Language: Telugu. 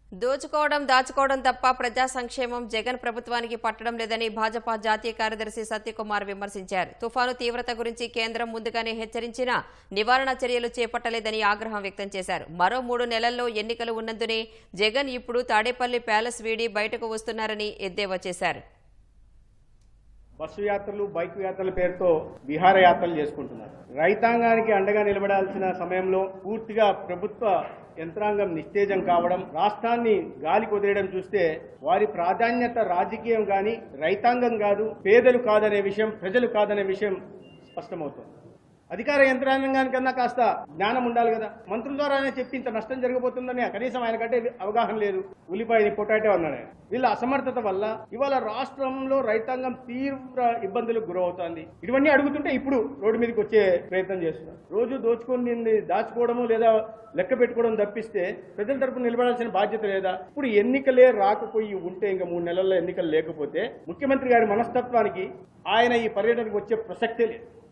దోచుకోవడం దాచుకోవడం తప్ప ప్రజా సంక్షేమం జగన్ ప్రభుత్వానికి పట్టడం లేదని భాజపా జాతీయ కార్యదర్శి సత్యకుమార్ విమర్శించారు తుఫాను తీవ్రత గురించి కేంద్రం ముందుగానే హెచ్చరించినా నివారణ చర్యలు చేపట్టలేదని ఆగ్రహం వ్యక్తం చేశారు మరో మూడు నెలల్లో ఎన్నికలు ఉన్నందునే జగన్ ఇప్పుడు తాడేపల్లి ప్యాలెస్ వీడి బయటకు వస్తున్నారని ఎద్దేవా చేశారు బస్సు యాత్రలు బైక్ యాత్రల పేరుతో విహారయాత్రలు చేసుకుంటున్నారు రైతాంగానికి అండగా నిలబడాల్సిన సమయంలో పూర్తిగా ప్రభుత్వ యంత్రాంగం నిస్తేజం కావడం రాష్ట్రాన్ని గాలి కుదిరేయడం చూస్తే వారి ప్రాధాన్యత రాజకీయం కానీ రైతాంగం కాదు పేదలు కాదనే విషయం ప్రజలు కాదనే విషయం స్పష్టమవుతుంది అధికార యంత్రాంగానికన్నా కాస్త జ్ఞానం ఉండాలి కదా మంత్రుల ద్వారానే చెప్పి ఇంత నష్టం జరగబోతుందని కనీసం ఆయన కంటే అవగాహన లేదు ఉల్లిపాయని పొటాటో అన్నాడు ఆయన వీళ్ళ అసమర్థత వల్ల ఇవాళ రాష్ట్రంలో రైతాంగం తీవ్ర ఇబ్బందులకు గురవుతోంది ఇవన్నీ అడుగుతుంటే ఇప్పుడు రోడ్డు మీదకి వచ్చే ప్రయత్నం చేస్తున్నారు రోజు దోచుకొని దాచుకోవడము లేదా లెక్క పెట్టుకోవడం తప్పిస్తే ప్రజల తరపున నిలబడాల్సిన బాధ్యత లేదా ఇప్పుడు ఎన్నికలే రాకపోయి ఉంటే ఇంకా మూడు నెలల్లో ఎన్నికలు లేకపోతే ముఖ్యమంత్రి గారి మనస్తత్వానికి ఆయన ఈ పర్యటనకు వచ్చే ప్రసక్తే లేదు